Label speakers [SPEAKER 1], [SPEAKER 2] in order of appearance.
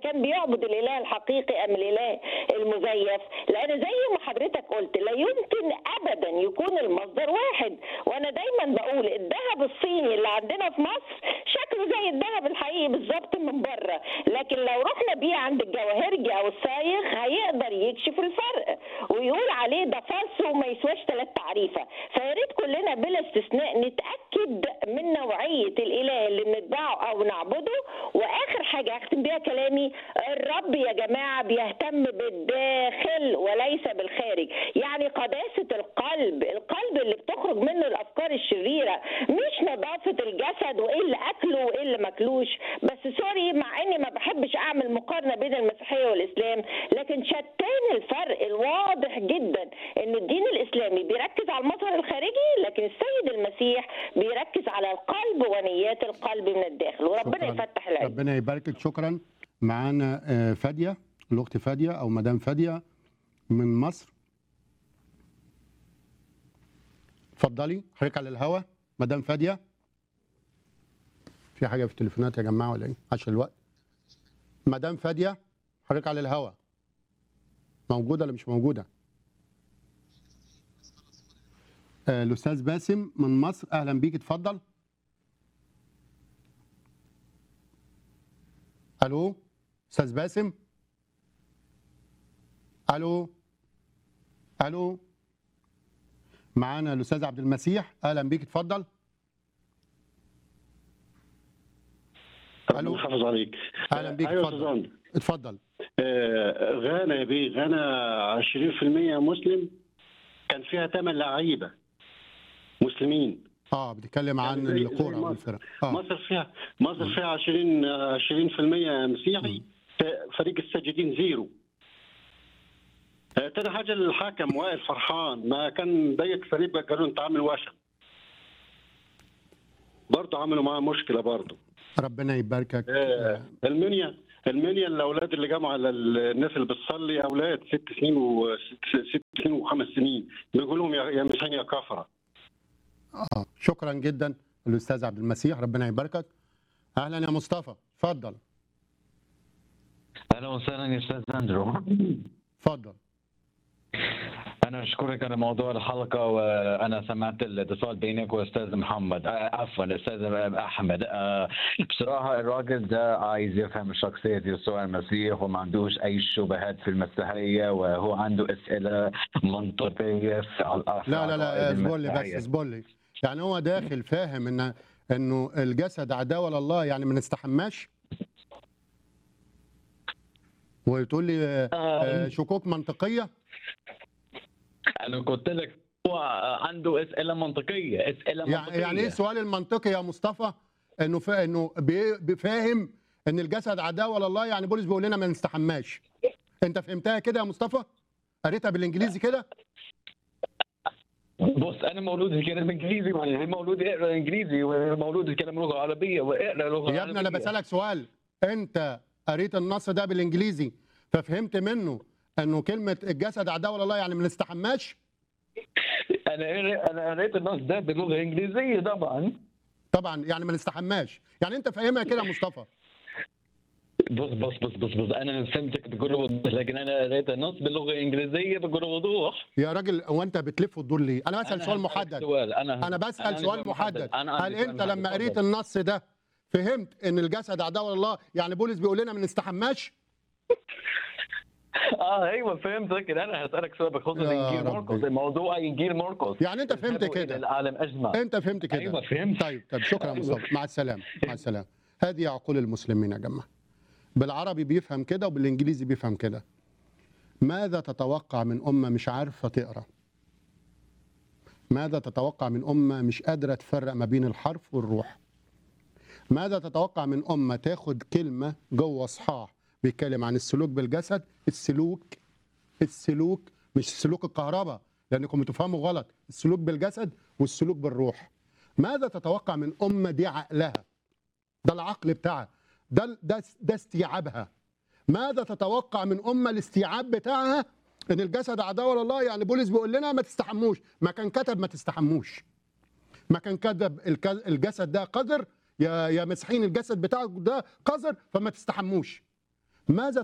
[SPEAKER 1] كان بيعبد الاله الحقيقي ام الاله المزيف لان زي ما حضرتك قلت لا يمكن ابدا يكون المصدر واحد وانا دايما بقول الذهب الصيني اللي عندنا في مصر شكله زي الذهب الحقيقي بالظبط من بره لكن لو رحنا بيه عند الجواهرجي او الصايغ هيقدر يكشف الفرق ويقول عليه ده فص وما يسواش ثلاث تعريفه فيا ريت كلنا بلا استثناء نتاكد من نوعيه الاله اللي بنتبعه او نعبده واخر حاجه اختم بيها كلامي الرب يا جماعه بيهتم بالداخل وليس بالخارج يعني قداسه القلب القلب اللي بتخرج منه الافكار الشريره مش نظافه الجسد وايه اللي اكله وايه اللي ماكلوش بس سوري مع اني ما بحبش اعمل مقارنه بين المسيحيه والاسلام لكن شتان الفرق الواضح جدا ان الدين الاسلامي بيركز على المظهر الخارجي لكن السيد المسيح بيركز على القلب ونيات القلب من الداخل وربنا
[SPEAKER 2] شكراً.
[SPEAKER 1] يفتح العين
[SPEAKER 2] ربنا يبارك لك شكرا معانا آه، فاديه الاخت فاديه او مدام فاديه من مصر اتفضلي حضرتك على الهوا مدام فاديه في حاجه في التليفونات يا جماعه ولا ايه عشان الوقت مدام فاديه حضرتك على الهوا موجوده ولا مش موجوده آه، الاستاذ باسم من مصر اهلا بيك اتفضل الو استاذ باسم الو الو معانا الاستاذ عبد المسيح اهلا بيك اتفضل ألو.
[SPEAKER 3] ربنا يحافظ عليك
[SPEAKER 2] اهلا بيك
[SPEAKER 3] ايوه
[SPEAKER 2] اتفضل
[SPEAKER 3] اتفضل
[SPEAKER 2] اتفضل
[SPEAKER 3] آه، غانا يا بيه غانا 20% مسلم كان فيها ثمان لعيبه مسلمين
[SPEAKER 2] اه بتتكلم عن
[SPEAKER 3] يعني زي-
[SPEAKER 2] الكوره
[SPEAKER 3] زي مصر.
[SPEAKER 2] والفرق اه
[SPEAKER 3] مصر فيها مصر فيها 20 آه، 20% مسيحي فريق الساجدين زيرو آه، تاني حاجه الحكم وائل فرحان ما كان ضيق فريق قالوا انت عامل وشم برضه عملوا معاه مشكله برضه
[SPEAKER 2] ربنا يباركك
[SPEAKER 3] آه، المنيا المنيا الاولاد اللي جابوا على الناس اللي بتصلي اولاد ست سنين وست ست سنين وخمس سنين بيقول لهم يا يا مسيحيين يا كفره
[SPEAKER 2] اه شكرا جدا الاستاذ عبد المسيح ربنا يباركك اهلا يا مصطفى اتفضل
[SPEAKER 4] اهلا وسهلا يا استاذ اندرو
[SPEAKER 2] اتفضل
[SPEAKER 4] انا اشكرك على موضوع الحلقه وانا سمعت الاتصال بينك واستاذ محمد آه، عفوا الاستاذ احمد آه، بصراحه الراجل ده عايز يفهم شخصيه يسوع المسيح وما عندوش اي شبهات في المسيحيه وهو عنده اسئله منطقيه في الأ-
[SPEAKER 2] لا لا لا
[SPEAKER 4] عقائد
[SPEAKER 2] اصبر لي بس
[SPEAKER 4] المسيحية.
[SPEAKER 2] اصبر لي يعني هو داخل فاهم ان انه الجسد عداوه لله يعني ما نستحماش وتقول لي آه، آه، شكوك منطقيه
[SPEAKER 4] انا قلت لك هو عنده اسئله منطقيه اسئله
[SPEAKER 2] يعني
[SPEAKER 4] منطقيه
[SPEAKER 2] يعني ايه السؤال المنطقي يا مصطفى انه فا انه بي- بيفهم ان الجسد عداوه لله يعني بولس بيقول لنا ما نستحماش انت فهمتها كده يا مصطفى قريتها بالانجليزي كده
[SPEAKER 4] بص انا مولود بتكلم انجليزي وانا مولود اقرا انجليزي ومولود بتكلم لغه عربيه واقرا لغه
[SPEAKER 2] يا ابني انا
[SPEAKER 4] عربية.
[SPEAKER 2] بسالك سؤال انت قريت النص ده بالانجليزي ففهمت منه انه كلمه الجسد عداوه لله يعني ما نستحماش
[SPEAKER 4] انا قريت- انا قريت النص ده بلغه انجليزيه طبعا
[SPEAKER 2] طبعا يعني ما نستحماش يعني انت فاهمها كده يا مصطفى
[SPEAKER 4] بص بص بص بص بص انا فهمتك بكل وضوح لكن انا قريت النص باللغه الانجليزيه بكل وضوح
[SPEAKER 2] يا راجل هو انت بتلف وتدور ليه انا بسال
[SPEAKER 4] أنا
[SPEAKER 2] سؤال
[SPEAKER 4] هسألك
[SPEAKER 2] محدد
[SPEAKER 4] سؤال انا
[SPEAKER 2] انا بسال
[SPEAKER 4] عندي
[SPEAKER 2] سؤال محدد
[SPEAKER 4] أنا
[SPEAKER 2] هل
[SPEAKER 4] عندي سؤال
[SPEAKER 2] انت لما
[SPEAKER 4] محدد.
[SPEAKER 2] قريت
[SPEAKER 4] اتفضل.
[SPEAKER 2] النص ده فهمت ان الجسد عداوه لله يعني بولس بيقول لنا ما نستحماش
[SPEAKER 4] اه ايوه فهمت لكن انا هسالك سؤال بخصوص
[SPEAKER 2] يا
[SPEAKER 4] انجيل
[SPEAKER 2] ربي.
[SPEAKER 4] مرقس موضوع انجيل مرقس
[SPEAKER 2] يعني انت فهمت
[SPEAKER 4] اذهبوا
[SPEAKER 2] كده.
[SPEAKER 4] الى العالم اجمع
[SPEAKER 2] انت فهمت كده
[SPEAKER 4] ايوه فهمت
[SPEAKER 2] طيب طيب شكرا يا
[SPEAKER 4] أيوة.
[SPEAKER 2] مصطفى مع السلامه مع السلامه هذه عقول المسلمين يا جماعه بالعربي بيفهم كده وبالانجليزي بيفهم كده ماذا تتوقع من امه مش عارفه تقرا ماذا تتوقع من امه مش قادره تفرق ما بين الحرف والروح ماذا تتوقع من امه تاخد كلمه جوه اصحاح بيتكلم عن السلوك بالجسد السلوك السلوك مش سلوك الكهرباء لانكم بتفهموا غلط السلوك بالجسد والسلوك بالروح ماذا تتوقع من امه دي عقلها ده العقل بتاعها ده ده ده استيعابها ماذا تتوقع من امه الاستيعاب بتاعها ان الجسد عداوه لله يعني بولس بيقول لنا ما تستحموش ما كان كتب ما تستحموش ما كان كتب الك- الجسد ده قذر يا يا مسيحيين الجسد بتاعك ده قذر فما تستحموش ماذا